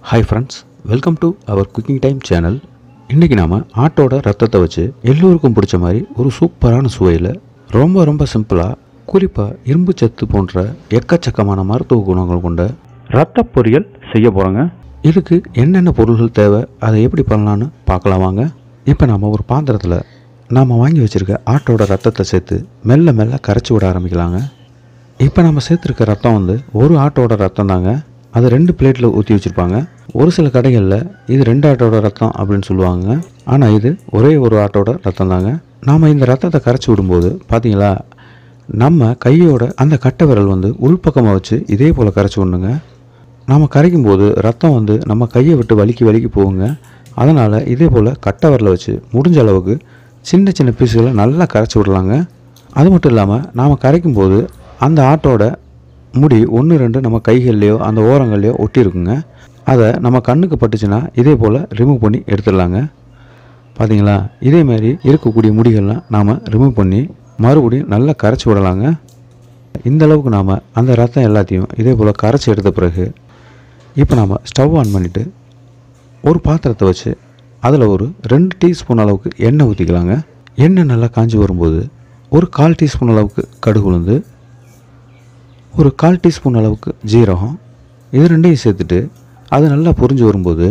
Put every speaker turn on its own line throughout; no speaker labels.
hi friends welcome to our cooking time channel இன்றைக்கி நாம் ஆட்டோட ரத்தத்தை வச்சு எல்லோருக்கும் பிடிச்ச மாதிரி ஒரு சூப்பரான சுவையில் ரொம்ப ரொம்ப சிம்பிளாக குறிப்பாக இரும்பு சத்து போன்ற எக்கச்சக்கமான மருத்துவ குணங்கள் கொண்ட ரத்த பொரியல் செய்ய போகிறோங்க இதுக்கு என்னென்ன பொருள்கள் தேவை அதை எப்படி பண்ணலான்னு பார்க்கலாம் வாங்க இப்போ நாம் ஒரு பாத்திரத்தில் நாம் வாங்கி வச்சுருக்க ஆட்டோட ரத்தத்தை சேர்த்து மெல்ல மெல்ல கரைச்சி விட ஆரம்பிக்கலாங்க இப்போ நம்ம சேர்த்துருக்க ரத்தம் வந்து ஒரு ஆட்டோட ரத்தம் தாங்க அது ரெண்டு பிளேட்டில் ஊற்றி வச்சுருப்பாங்க ஒரு சில கடைகளில் இது ரெண்டு ஆட்டோட ரத்தம் அப்படின்னு சொல்லுவாங்க ஆனால் இது ஒரே ஒரு ஆட்டோட ரத்தம் தாங்க நாம் இந்த ரத்தத்தை கரைச்சி விடும்போது பார்த்தீங்களா நம்ம கையோட அந்த கட்டை விரல் வந்து உள்பக்கமாக வச்சு இதே போல் கரைச்சி விடணுங்க நாம் கரைக்கும் போது ரத்தம் வந்து நம்ம கையை விட்டு வலிக்கி வலிக்கி போகுங்க அதனால் இதே போல் கட்டை விரலை வச்சு முடிஞ்ச அளவுக்கு சின்ன சின்ன பீஸுகளை நல்லா கரைச்சி விடலாங்க அது மட்டும் இல்லாமல் நாம் கரைக்கும் போது அந்த ஆட்டோட முடி ஒன்று ரெண்டு நம்ம கைகள்லையோ அந்த ஓரங்கள்லையோ ஒட்டியிருக்குங்க அதை நம்ம கண்ணுக்கு பட்டுச்சுன்னா இதே போல் ரிமூவ் பண்ணி எடுத்துடலாங்க பார்த்தீங்களா இதே மாதிரி இருக்கக்கூடிய முடிகள்லாம் நாம் ரிமூவ் பண்ணி மறுபடியும் நல்லா கரைச்சி விடலாங்க இந்த அளவுக்கு நாம் அந்த ரத்தம் எல்லாத்தையும் இதே போல் கரைச்சி எடுத்த பிறகு இப்போ நாம் ஸ்டவ் ஆன் பண்ணிவிட்டு ஒரு பாத்திரத்தை வச்சு அதில் ஒரு ரெண்டு டீஸ்பூன் அளவுக்கு எண்ணெய் ஊற்றிக்கலாங்க எண்ணெய் நல்லா காஞ்சி வரும்போது ஒரு கால் டீஸ்பூன் அளவுக்கு கடுகு உளுந்து ஒரு கால் டீஸ்பூன் அளவுக்கு ஜீரகம் இது ரெண்டையும் சேர்த்துட்டு அது நல்லா பொரிஞ்சு வரும்போது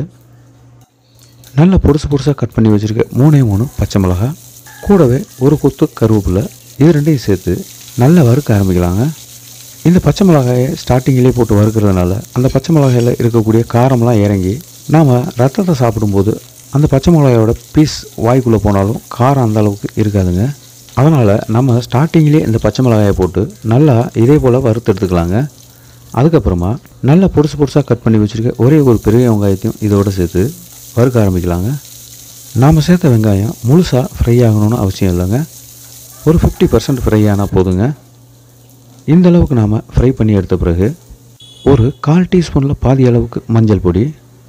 நல்லா பொடுசு பொடுசாக கட் பண்ணி வச்சுருக்க மூணே மூணு பச்சை மிளகாய் கூடவே ஒரு கொத்து கருவேப்பிலை இது ரெண்டையும் சேர்த்து நல்லா வறுக்க ஆரம்பிக்கலாங்க இந்த பச்சை மிளகாயை ஸ்டார்டிங்கிலே போட்டு வறுக்கிறதுனால அந்த பச்சை மிளகாயில் இருக்கக்கூடிய காரம்லாம் இறங்கி நாம் ரத்தத்தை சாப்பிடும்போது அந்த பச்சை மிளகாயோட பீஸ் வாய்க்குள்ளே போனாலும் காரம் அந்த அளவுக்கு இருக்காதுங்க அதனால் நம்ம ஸ்டார்டிங்லேயே இந்த பச்சை மிளகாயை போட்டு நல்லா இதே போல் வறுத்து எடுத்துக்கலாங்க அதுக்கப்புறமா நல்லா பொடுசு பொடுசாக கட் பண்ணி வச்சுருக்க ஒரே ஒரு பெரிய வெங்காயத்தையும் இதோடு சேர்த்து வறுக்க ஆரம்பிக்கலாங்க நாம் சேர்த்த வெங்காயம் முழுசாக ஃப்ரை ஆகணும்னு அவசியம் இல்லைங்க ஒரு ஃபிஃப்டி பர்சன்ட் ஃப்ரை ஆனால் போதுங்க இந்த அளவுக்கு நாம் ஃப்ரை பண்ணி எடுத்த பிறகு ஒரு கால் டீஸ்பூனில் பாதி அளவுக்கு மஞ்சள் பொடி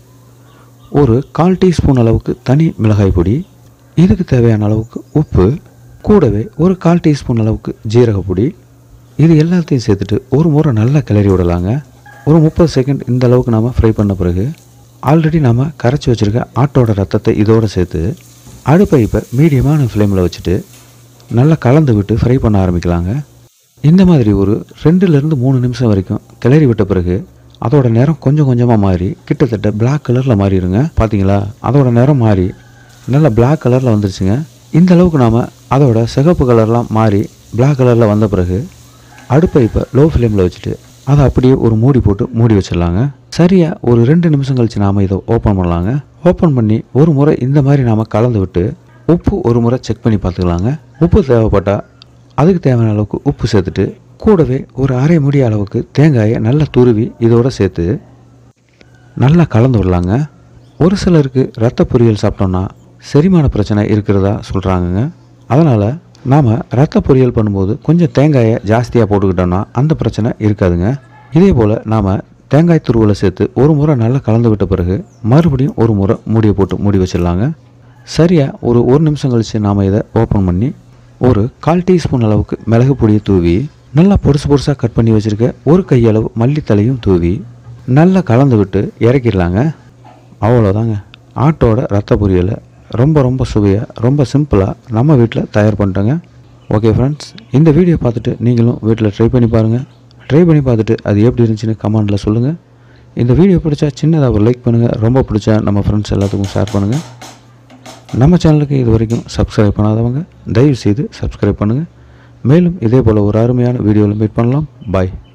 ஒரு கால் டீஸ்பூன் அளவுக்கு தனி மிளகாய் பொடி இதுக்கு தேவையான அளவுக்கு உப்பு கூடவே ஒரு கால் டீஸ்பூன் அளவுக்கு ஜீரக பொடி இது எல்லாத்தையும் சேர்த்துட்டு ஒரு முறை நல்லா கிளறி விடலாங்க ஒரு முப்பது செகண்ட் இந்த அளவுக்கு நாம் ஃப்ரை பண்ண பிறகு ஆல்ரெடி நாம் கரைச்சி வச்சுருக்க ஆட்டோட ரத்தத்தை இதோடு சேர்த்து அடுப்பை இப்போ மீடியமான ஃப்ளேமில் வச்சுட்டு நல்லா கலந்து விட்டு ஃப்ரை பண்ண ஆரம்பிக்கலாங்க இந்த மாதிரி ஒரு ரெண்டுலேருந்து மூணு நிமிஷம் வரைக்கும் கிளறி விட்ட பிறகு அதோட நிறம் கொஞ்சம் கொஞ்சமாக மாறி கிட்டத்தட்ட பிளாக் கலரில் மாறிடுங்க பார்த்தீங்களா அதோட நிறம் மாறி நல்லா பிளாக் கலரில் வந்துருச்சுங்க இந்த அளவுக்கு நாம் அதோட சிகப்பு கலர்லாம் மாறி பிளாக் கலரில் வந்த பிறகு அடுப்பை இப்போ லோ ஃப்ளேமில் வச்சுட்டு அதை அப்படியே ஒரு மூடி போட்டு மூடி வச்சிடலாங்க சரியாக ஒரு ரெண்டு நிமிஷம் கழித்து நாம் இதை ஓப்பன் பண்ணலாங்க ஓப்பன் பண்ணி ஒரு முறை இந்த மாதிரி நாம் கலந்து விட்டு உப்பு ஒரு முறை செக் பண்ணி பார்த்துக்கலாங்க உப்பு தேவைப்பட்டால் அதுக்கு தேவையான அளவுக்கு உப்பு சேர்த்துட்டு கூடவே ஒரு அரை முடி அளவுக்கு தேங்காயை நல்லா துருவி இதோட சேர்த்து நல்லா கலந்து விடலாங்க ஒரு சிலருக்கு ரத்த பொரியல் சாப்பிட்டோம்னா செரிமான பிரச்சனை இருக்கிறதா சொல்கிறாங்கங்க அதனால் நாம் ரத்த பொரியல் பண்ணும்போது கொஞ்சம் தேங்காயை ஜாஸ்தியாக போட்டுக்கிட்டோம்னா அந்த பிரச்சனை இருக்காதுங்க இதே போல் நாம் தேங்காய் துருவலை சேர்த்து ஒரு முறை நல்லா கலந்து விட்ட பிறகு மறுபடியும் ஒரு முறை மூடியை போட்டு மூடி வச்சிடலாங்க சரியாக ஒரு ஒரு நிமிஷம் கழித்து நாம் இதை ஓப்பன் பண்ணி ஒரு கால் டீஸ்பூன் அளவுக்கு மிளகு பொடியை தூவி நல்லா பொடுசு பொடுசாக கட் பண்ணி வச்சுருக்க ஒரு கையளவு மல்லித்தலையும் தூவி நல்லா கலந்து விட்டு இறக்கிடலாங்க அவ்வளோதாங்க ஆட்டோட ரத்த பொரியலை ரொம்ப ரொம்ப சுவையாக ரொம்ப சிம்பிளாக நம்ம வீட்டில் தயார் பண்ணிட்டோங்க ஓகே ஃப்ரெண்ட்ஸ் இந்த வீடியோ பார்த்துட்டு நீங்களும் வீட்டில் ட்ரை பண்ணி பாருங்கள் ட்ரை பண்ணி பார்த்துட்டு அது எப்படி இருந்துச்சுன்னு கமெண்டில் சொல்லுங்கள் இந்த வீடியோ பிடிச்சா சின்னதாக ஒரு லைக் பண்ணுங்கள் ரொம்ப பிடிச்சா நம்ம ஃப்ரெண்ட்ஸ் எல்லாத்துக்கும் ஷேர் பண்ணுங்கள் நம்ம சேனலுக்கு இது வரைக்கும் சப்ஸ்கிரைப் பண்ணாதவங்க தயவு செய்து சப்ஸ்கிரைப் பண்ணுங்கள் மேலும் இதே போல் ஒரு அருமையான வீடியோவில் மீட் பண்ணலாம் பாய்